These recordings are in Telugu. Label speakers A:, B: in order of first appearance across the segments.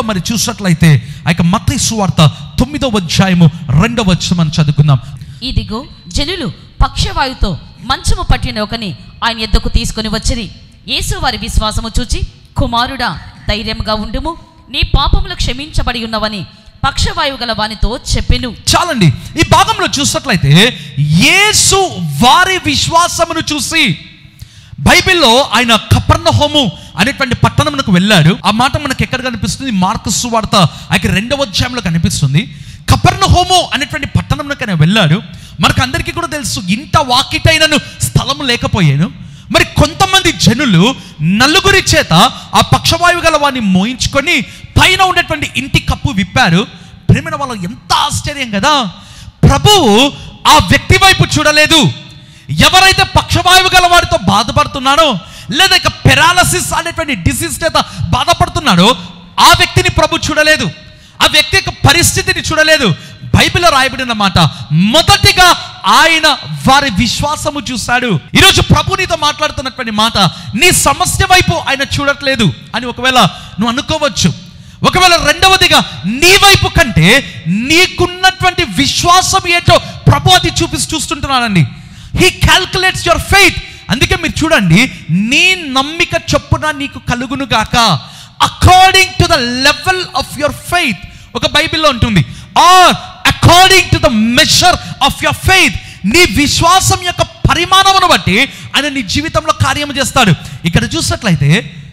A: బైబిల్లో మరి చూసినట్లయితే ఆ యొక్క మత్తయి సువార్త తొమ్మిదవ అధ్యాయము రెండవ వచనం మనం చదువుకుందాం
B: ఇదిగో జనులు పక్షవాయుతో మంచము పట్టిన ఒకని ఆయన ఎద్దకు తీసుకొని వచ్చిరి యేసు వారి విశ్వాసము చూచి కుమారుడా ధైర్యముగా ఉండుము నీ పాపములు క్షమించబడి ఉన్నవని పక్షవాయువు గల వానితో చెప్పెను
A: చాలండి ఈ భాగంలో చూసినట్లయితే యేసు వారి విశ్వాసమును చూసి బైబిల్లో ఆయన కపర్ణహోము అనేటువంటి పట్టణమునకు వెళ్ళాడు ఆ మాట మనకు ఎక్కడ కనిపిస్తుంది మార్కు సువార్త ఆయన రెండవ అధ్యాయంలో కనిపిస్తుంది కపర్ణహోము అనేటువంటి పట్టణంలోకి ఆయన వెళ్ళాడు మనకు అందరికీ కూడా తెలుసు ఇంత వాకిటైనను స్థలము లేకపోయాను మరి కొంతమంది జనులు నలుగురి చేత ఆ పక్షవాయువు గల వాడిని మోయించుకొని పైన ఉన్నటువంటి ఇంటి కప్పు విప్పారు ప్రేమైన వాళ్ళు ఎంత ఆశ్చర్యం కదా ప్రభువు ఆ వ్యక్తి వైపు చూడలేదు ఎవరైతే పక్షవాయువు గల వాడితో బాధపడుతున్నాడో లేదా ఇక పెరాలసిస్ అనేటువంటి డిసీజ్ చేత బాధపడుతున్నాడో ఆ వ్యక్తిని ప్రభు చూడలేదు ఆ వ్యక్తి యొక్క పరిస్థితిని చూడలేదు బైబిల్లో రాయబడిన మాట మొదటిగా ఆయన వారి విశ్వాసము చూశాడు ఈరోజు ప్రభు నీతో మాట్లాడుతున్నటువంటి మాట నీ సమస్య వైపు ఆయన చూడట్లేదు అని ఒకవేళ నువ్వు అనుకోవచ్చు ఒకవేళ రెండవదిగా నీ వైపు కంటే నీకున్నటువంటి విశ్వాసం ఏంటో ప్రభు అది చూపిస్తూ చూస్తుంటున్నాడండి హీ క్యాల్కులేట్స్ యువర్ ఫెయిత్ అందుకే మీరు చూడండి నీ నమ్మిక చొప్పున నీకు కలుగును గాక according to the level of your faith ఒక బైబిల్లో ఉంటుంది or according to the measure of your faith నీ విశ్వాసం యొక్క పరిమాణమును బట్టి ఆయన నీ జీవితంలో కార్యము చేస్తాడు ఇక్కడ చూసినట్లయితే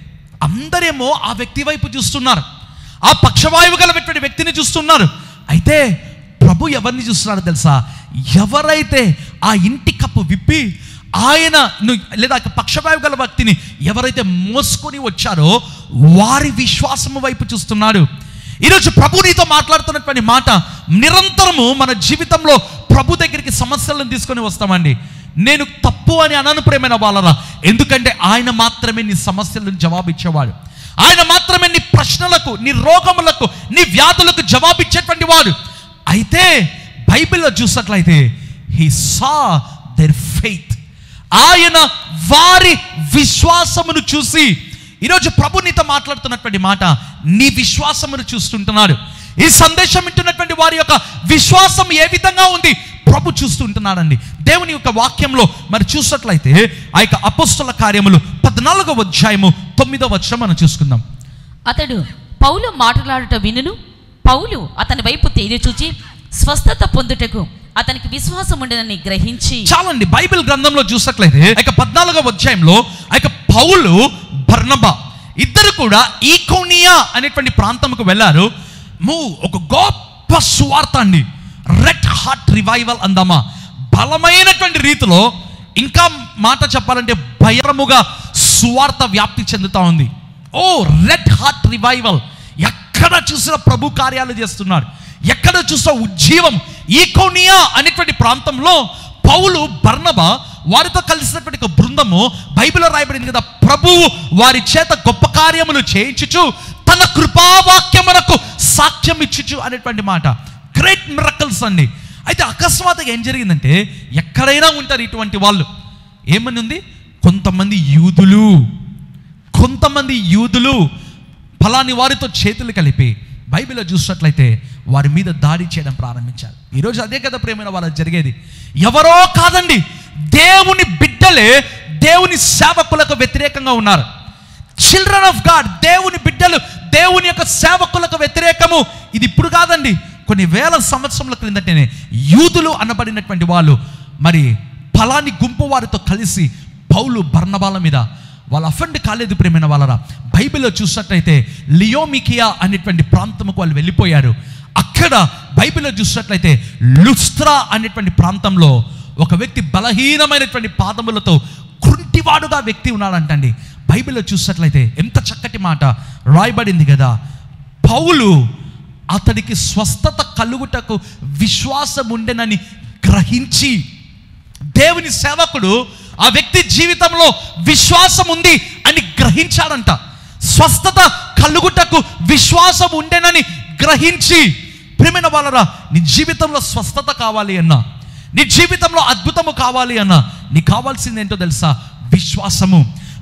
A: అందరేమో ఆ వ్యక్తి వైపు చూస్తున్నారు ఆ పక్షవాయువు గలటువంటి వ్యక్తిని చూస్తున్నారు అయితే ప్రభు ఎవరిని చూస్తున్నాడు తెలుసా ఎవరైతే ఆ ఇంటి కప్పు విప్పి ఆయన ను- లేదా ఆ పక్షవాయువు గల వ్యక్తిని ఎవరైతే మోసుకొని వచ్చారో వారి విశ్వాసము వైపు చూస్తున్నాడు ఈరోజు ప్రభు నీతో మాట్లాడుతున్నటువంటి మాట నిరంతరము మన జీవితంలో ప్రభు దగ్గరికి సమస్యలను తీసుకొని వస్తామండి నేను తప్పు అని అనను ప్రేమైన వాళ్ళరా ఎందుకంటే ఆయన మాత్రమే నీ సమస్యలను జవాబిచ్చేవాడు ఆయన మాత్రమే నీ ప్రశ్నలకు నీ రోగములకు నీ వ్యాధులకు జవాబిచ్చేటువంటి వాడు అయితే బైబిల్లో చూసినట్లయితే హీ సా దెర్ ఫెయిత్ ఆయన వారి విశ్వాసమును చూసి ఈరోజు ప్రభు నీతో మాట్లాడుతున్నటువంటి మాట నీ విశ్వాసమును చూస్తుంటున్నాడు ఈ సందేశం వింటున్నటువంటి వారి యొక్క విశ్వాసం ఏ విధంగా ఉంది ప్రభు చూస్తుంటున్నాడండి దేవుని యొక్క వాక్యంలో మరి చూసినట్లయితే ఆ యొక్క అపస్తుల కార్యములు పద్నాలుగవ అధ్యాయము తొమ్మిదవ వచనం మనం చూసుకుందాం
B: అతడు పౌలు మాట్లాడుట వినును పౌలు అతని వైపు తేరి చూచి స్వస్థత పొందుటకు అతనికి విశ్వాసం ఉండనని గ్రహించి
A: చాలండి బైబిల్ గ్రంథంలో చూసినట్లయితే ఆ యొక్క పద్నాలుగవ అధ్యాయంలో ఆ యొక్క పౌలు బర్నబా ఇద్దరు కూడా ఈకోనియా అనేటువంటి ప్రాంతంకు వెళ్ళారు ము ఒక గొప్ప సువార్త అండి రెడ్ హార్ట్ రివైవల్ అందామా బలమైనటువంటి రీతిలో ఇంకా మాట చెప్పాలంటే భయముగా సువార్త వ్యాప్తి చెందుతా ఉంది ఓ రెడ్ హార్ట్ రివైవల్ ఎక్కడ చూసిన ప్రభు కార్యాలు చేస్తున్నాడు ఎక్కడ చూసిన ఉజ్జీవం ఈకోనియా అనేటువంటి ప్రాంతంలో పౌలు బర్నబ వారితో కలిసినటువంటి ఒక బృందము బైబిల్లో రాయబడింది కదా ప్రభువు వారి చేత గొప్ప కార్యములు చేయించుచు తన కృపావాక్యమునకు సాక్ష్యం ఇచ్చుచు అనేటువంటి మాట గ్రేట్ మిరకల్స్ అండి అయితే అకస్మాత్తుగా ఏం జరిగిందంటే ఎక్కడైనా ఉంటారు ఇటువంటి వాళ్ళు ఏమని ఉంది కొంతమంది యూదులు కొంతమంది యూదులు ఫలాని వారితో చేతులు కలిపి బైబిల్లో చూసినట్లయితే వారి మీద దాడి చేయడం ప్రారంభించారు ఈరోజు అదే కదా ప్రేమైన వాళ్ళకి జరిగేది ఎవరో కాదండి దేవుని బిడ్డలే దేవుని సేవకులకు వ్యతిరేకంగా ఉన్నారు చిల్డ్రన్ ఆఫ్ గాడ్ దేవుని బిడ్డలు దేవుని యొక్క సేవకులకు వ్యతిరేకము ఇది ఇప్పుడు కాదండి కొన్ని వేల సంవత్సరముల క్రిందటనే యూదులు అనబడినటువంటి వాళ్ళు మరి ఫలాని గుంపు వారితో కలిసి పౌలు బర్ణబాల మీద వాళ్ళు అఫెండ్ కాలేదు ప్రేమైన వాళ్ళరా బైబిల్లో చూసినట్లయితే లియోమికియా అనేటువంటి ప్రాంతముకు వాళ్ళు వెళ్ళిపోయారు అక్కడ బైబిల్లో చూసినట్లయితే లుస్త్రా అనేటువంటి ప్రాంతంలో ఒక వ్యక్తి బలహీనమైనటువంటి పాదములతో కృంటివాడుగా వ్యక్తి ఉన్నాడంటండి బైబిల్లో చూసినట్లయితే ఎంత చక్కటి మాట రాయబడింది కదా పౌలు అతడికి స్వస్థత కలుగుటకు విశ్వాసం ఉండెనని గ్రహించి దేవుని సేవకుడు ఆ వ్యక్తి జీవితంలో విశ్వాసం ఉంది అని గ్రహించాడంట స్వస్థత కలుగుటకు విశ్వాసం ఉండేనని గ్రహించి ప్రేమైన వాళ్ళరా నీ జీవితంలో స్వస్థత కావాలి అన్నా నీ జీవితంలో అద్భుతము కావాలి అన్నా నీకు కావాల్సింది ఏంటో తెలుసా విశ్వాసము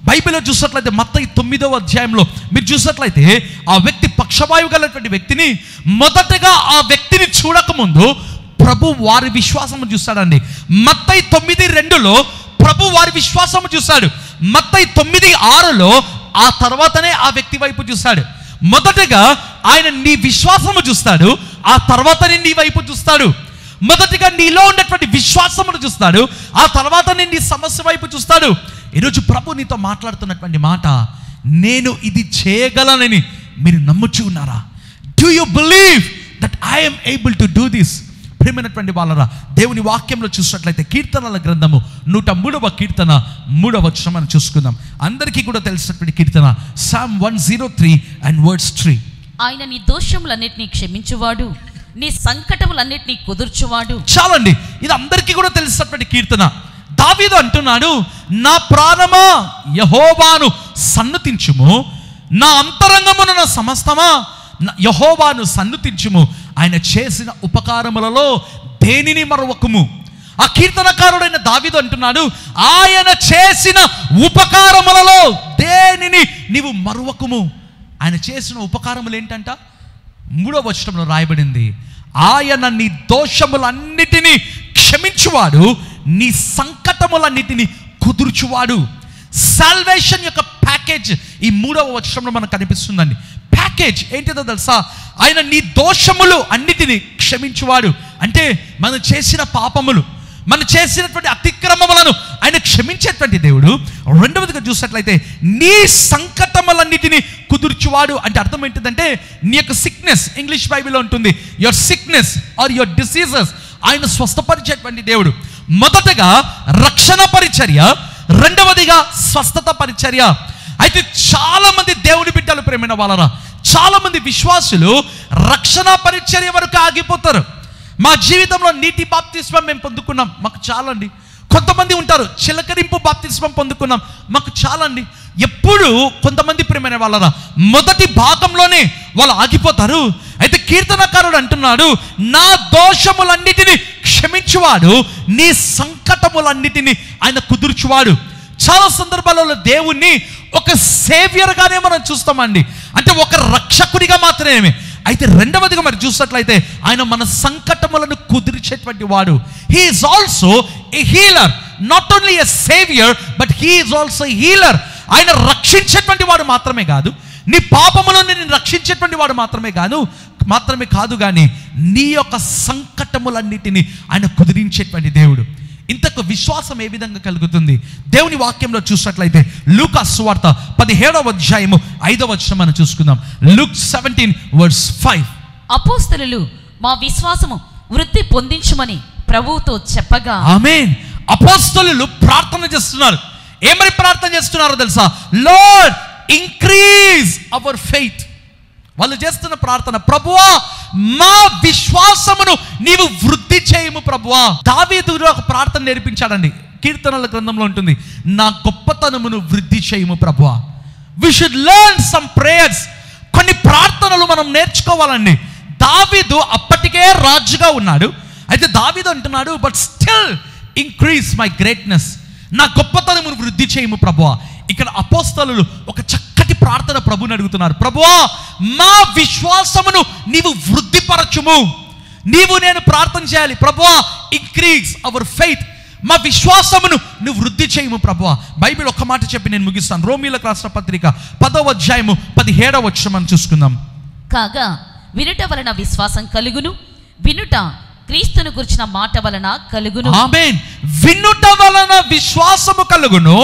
A: బైబిల్లో చూసినట్లయితే మత్తయి తొమ్మిదవ అధ్యాయంలో మీరు చూసినట్లయితే ఆ వ్యక్తి పక్షవాయువు గలటువంటి వ్యక్తిని మొదటగా ఆ వ్యక్తిని చూడకముందు ప్రభు వారి విశ్వాసము చూస్తాడండి మత్తయి తొమ్మిది రెండులో ప్రభు వారి విశ్వాసము చూశాడు మత్తయి తొమ్మిది ఆరులో ఆ తర్వాతనే ఆ వ్యక్తి వైపు చూస్తాడు మొదటగా ఆయన నీ విశ్వాసము చూస్తాడు ఆ తర్వాతనే నీ వైపు చూస్తాడు మొదటిగా నీలో ఉన్నటువంటి విశ్వాసమును చూస్తాడు ఆ తర్వాతనే నీ సమస్య వైపు చూస్తాడు ఈరోజు ప్రభు నీతో మాట్లాడుతున్నటువంటి మాట నేను ఇది చేయగలనని మీరు నమ్ముచు ఉన్నారా do you believe that I'm able to do this ప్రేమైనటువంటి వాళ్ళరా దేవుని వాక్యంలో చూసినట్లయితే కీర్తనల గ్రంథము నూట మూడవ కీర్తన మూడవ వచనం మనం చూసుకుందాం అందరికీ కూడా తెలిసినటువంటి కీర్తన psalm one zero three and words three
B: ఆయన నీ దోషములన్నిటినీ క్షమించువాడు నీ సంకటములన్నిటినీ కుదుర్చువాడు
A: చాలండి ఇది అందరికీ కూడా తెలిసినటువంటి కీర్తన దావీదు అంటున్నాడు నా ప్రాణమా యహోవాను సన్నుతించుము నా అంతరంగమున నా సమస్తమా నా యహోవాను సన్నుతించుము ఆయన చేసిన ఉపకారములలో దేనిని మరొకము ఆ కీర్తనకారుడైన దావీదు అంటున్నాడు ఆయన చేసిన ఉపకారములలో దేనిని నీవు మరువకుము ఆయన చేసిన ఉపకారములు ఏంటంట మూడవ వచనంలో రాయబడింది ఆయన నీ దోషములన్నిటినీ క్షమించువాడు నీ సంకటములన్నిటినీ కుదుర్చువాడు సాల్వేషన్ యొక్క ప్యాకేజ్ ఈ మూడవ వచనంలో మనకు కనిపిస్తుందండి ప్యాకేజ్ ఏంటిదో తెలుసా ఆయన నీ దోషములు అన్నిటినీ క్షమించువాడు అంటే మనం చేసిన పాపములు మనం చేసినటువంటి అతిక్రమములను ఆయన క్షమించేటువంటి దేవుడు రెండవదిగా చూసినట్లయితే నీ సంకటములన్నిటిని కుదుర్చువాడు అంటే అర్థం ఏంటిదంటే నీ యొక్క సిక్నెస్ ఇంగ్లీష్ బైబిల్లో ఉంటుంది your sickness or your diseases ఆయన స్వస్థపరిచేటువంటి దేవుడు మొదటగా రక్షణ పరిచర్య రెండవదిగా స్వస్థత పరిచర్య అయితే చాలా మంది దేవుని బిడ్డలు ప్రేమైన వాళ్ళరా చాలా మంది విశ్వాసులు రక్షణ పరిచర్య వరకు ఆగిపోతారు మా జీవితంలో నీటి బాప్తిస్మం మేము పొందుకున్నాం మాకు చాలండి కొంతమంది ఉంటారు చిలకరింపు బాప్తిస్మం పొందుకున్నాం మాకు చాలండి ఎప్పుడు కొంతమంది ప్రేమైన వాళ్ళరా మొదటి భాగంలోనే వాళ్ళు ఆగిపోతారు అయితే కీర్తనకారుడు అంటున్నాడు నా దోషములన్నిటిని క్షమించువాడు నీ సంకటములన్నిటిని ఆయన కుదుర్చువాడు చాలా సందర్భాలలో దేవుణ్ణి ఒక సేవియర్గానే మనం చూస్తామండి అంటే ఒక రక్షకుడిగా మాత్రమే అయితే రెండవదిగా మరి చూసినట్లయితే ఆయన మన సంకటములను కుదిర్చేటువంటి వాడు he is also a healer not only a saviour but he is also healer ఆయన రక్షించేటువంటి వాడు మాత్రమే కాదు నీ పాపములను నేను రక్షించేటువంటి వాడు మాత్రమే కాదు మాత్రమే కాదు కానీ నీ యొక్క సంకటములన్నిటిని ఆయన కుదిరించేటువంటి దేవుడు ఇంతకు విశ్వాసం ఏ విధంగా కలుగుతుంది దేవుని వాక్యంలో చూసినట్లయితే లూకా సువార్త పదిహేడవ అధ్యాయము ఐదవ వచనం మనం చూసుకుందాం లుక్ సెవెంటీన్ వర్డ్స్ ఫైవ్
B: అపోస్తలు మా విశ్వాసము వృద్ధి పొందించుమని ప్రభువుతో చెప్పగా
A: ఆమేన్ అపోస్తలు ప్రార్థన చేస్తున్నారు ఏమని ప్రార్థన చేస్తున్నారో తెలుసా లార్డ్ ఇంక్రీజ్ అవర్ ఫెయిత్ వాళ్ళు చేస్తున్న ప్రార్థన ప్రభువా మా విశ్వాసమును నీవు వృద్ధి చేయము ప్రభువా దావీదు ఒక ప్రార్థన నేర్పించాడండి కీర్తనల గ్రంథంలో ఉంటుంది నా గొప్పతనమును వృద్ధి చేయము ప్రభువా we should learn some prayers కొన్ని ప్రార్థనలు మనం నేర్చుకోవాలండి దావీదు అప్పటికే రాజుగా ఉన్నాడు అయితే దావీదు అంటున్నాడు but still increase my greatness నా గొప్పతనమును వృద్ధి చేయము ప్రభువా ఇక్కడ అపోస్తలు ఒక చక్కటి ప్రార్థన ప్రభుని అడుగుతున్నారు ప్రభువా మా విశ్వాసమును నీవు వృద్ధిపరచుము నీవు నేను ప్రార్థన చేయాలి ప్రభువా ఇంక్రీజ్ అవర్ ఫెయిత్ మా విశ్వాసమును నువ్వు వృద్ధి చేయము ప్రభువా బైబిల్ ఒక్క మాట చెప్పి నేను ముగిస్తాను రోమిలకు రాష్ట్ర పత్రిక పదవ అధ్యాయము పదిహేడవ వచ్చి మనం చూసుకుందాం
B: కాగా వినుట వలన విశ్వాసం కలుగును వినుట క్రీస్తును గురించిన మాట వలన కలుగును
A: ఆమేన్ వినుట వలన విశ్వాసము కలుగును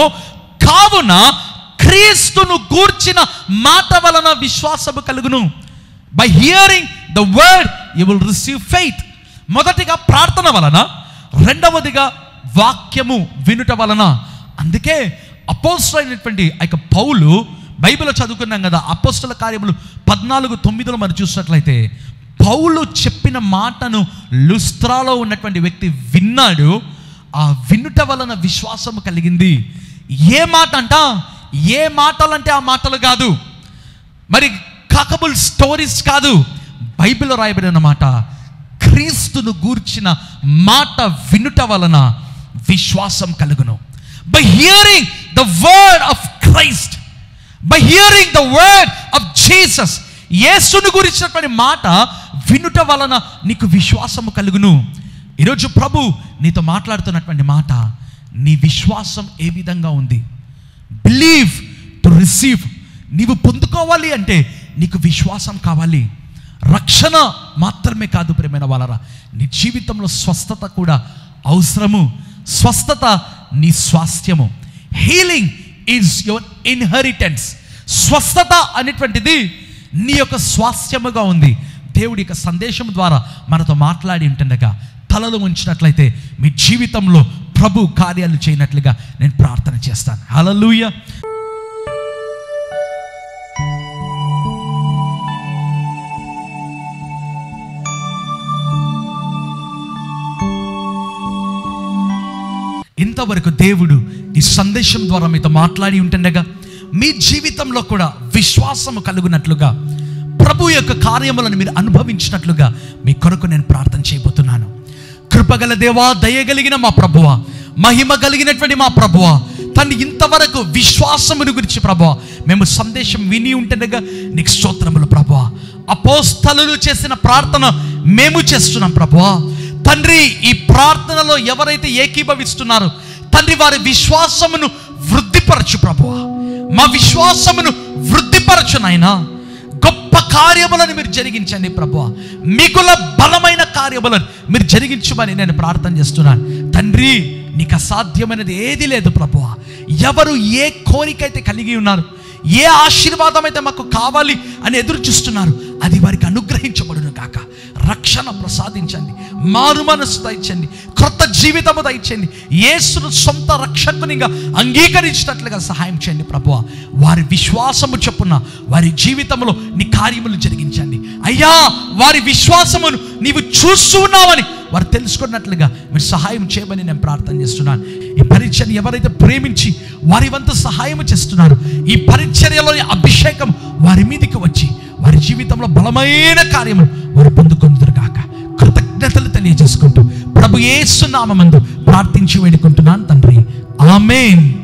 A: కావున క్రీస్తును గూర్చిన మాట వలన విశ్వాసము కలుగును by hearing the word you will receive faith మొదటిగా ప్రార్థన వలన రెండవదిగా వాక్యము వినుట వలన అందుకే అపోస్తులైనటువంటి ఆ యొక్క పౌలు బైబిల్లో చదువుకున్నాం కదా అపోస్తుల కార్యములు పద్నాలుగు తొమ్మిదిలో మనం చూసినట్లయితే పౌలు చెప్పిన మాటను లుస్త్రాలో ఉన్నటువంటి వ్యక్తి విన్నాడు ఆ వినుట వలన విశ్వాసము కలిగింది ఏ మాట అంట ఏ మాటలంటే ఆ మాటలు కాదు మరి కాకబుల్ స్టోరీస్ కాదు బైబిల్లో రాయబడిన మాట క్రీస్తును గూర్చిన మాట వినుట వలన విశ్వాసం కలుగును by hearing the word of Christ by hearing the word of Jesus యేసుని గురించినటువంటి మాట వినుట వలన నీకు విశ్వాసము కలుగును ఈరోజు ప్రభు నీతో మాట్లాడుతున్నటువంటి మాట నీ విశ్వాసం ఏ విధంగా ఉంది బిలీవ్ టు రిసీవ్ నీవు పొందుకోవాలి అంటే నీకు విశ్వాసం కావాలి రక్షణ మాత్రమే కాదు ప్రేమైన వాళ్ళరా నీ జీవితంలో స్వస్థత కూడా అవసరము స్వస్థత నీ స్వాస్థ్యము హీలింగ్ ఈజ్ యువర్ ఇన్హెరిటెన్స్ స్వస్థత అనేటువంటిది నీ యొక్క స్వాస్థ్యముగా ఉంది దేవుడి యొక్క సందేశం ద్వారా మనతో మాట్లాడి ఉంటుండగా తలలు ఉంచినట్లయితే మీ జీవితంలో ప్రభు కార్యాలు చేయనట్లుగా నేను ప్రార్థన చేస్తాను హలలుయ ఇంతవరకు దేవుడు ఈ సందేశం ద్వారా మీతో మాట్లాడి ఉంటుండగా మీ జీవితంలో కూడా విశ్వాసము కలుగునట్లుగా ప్రభు యొక్క కార్యములను మీరు అనుభవించినట్లుగా మీ కొరకు నేను ప్రార్థన చేయబోతున్నాను కృపగల దేవా దయగలిగిన మా ప్రభువ మహిమ కలిగినటువంటి మా ప్రభువ తను ఇంతవరకు విశ్వాసముని గురించి ప్రభువ మేము సందేశం విని ఉంటుండగా నీకు స్తోత్రములు ప్రభువ అపోస్తలు చేసిన ప్రార్థన మేము చేస్తున్నాం ప్రభువ తండ్రి ఈ ప్రార్థనలో ఎవరైతే ఏకీభవిస్తున్నారో తండ్రి వారి విశ్వాసమును వృద్ధిపరచు ప్రభువా మా విశ్వాసమును వృద్ధిపరచు నాయనా గొప్ప కార్యములను మీరు జరిగించండి ప్రభువా మిగుల బలమైన కార్యములను మీరు జరిగించమని నేను ప్రార్థన చేస్తున్నాను తండ్రి నీకు అసాధ్యమైనది ఏది లేదు ప్రభువా ఎవరు ఏ కోరిక అయితే కలిగి ఉన్నారు ఏ ఆశీర్వాదం అయితే మాకు కావాలి అని ఎదురు చూస్తున్నారు అది వారికి అనుగ్రహించబడును కాక రక్షణ ప్రసాదించండి మారు మనసు దయచండి క్రొత్త జీవితము దయచండి యేసును సొంత రక్షకునిగా అంగీకరించినట్లుగా సహాయం చేయండి ప్రభువ వారి విశ్వాసము చొప్పున వారి జీవితంలో నీ కార్యములు జరిగించండి అయ్యా వారి విశ్వాసమును నీవు చూస్తూ ఉన్నావని వారు తెలుసుకున్నట్లుగా మీరు సహాయం చేయమని నేను ప్రార్థన చేస్తున్నాను ఈ పరిచర్య ఎవరైతే ప్రేమించి వారి వంతు సహాయం చేస్తున్నారు ఈ పరిచర్యలోని అభిషేకం వారి మీదకి వచ్చి వారి జీవితంలో బలమైన కార్యము వారు పొందుకుందరు కాక కృతజ్ఞతలు తెలియజేసుకుంటూ ప్రభు యేసు నామమందు ప్రార్థించి వేడుకుంటున్నాను తండ్రి ఆమెన్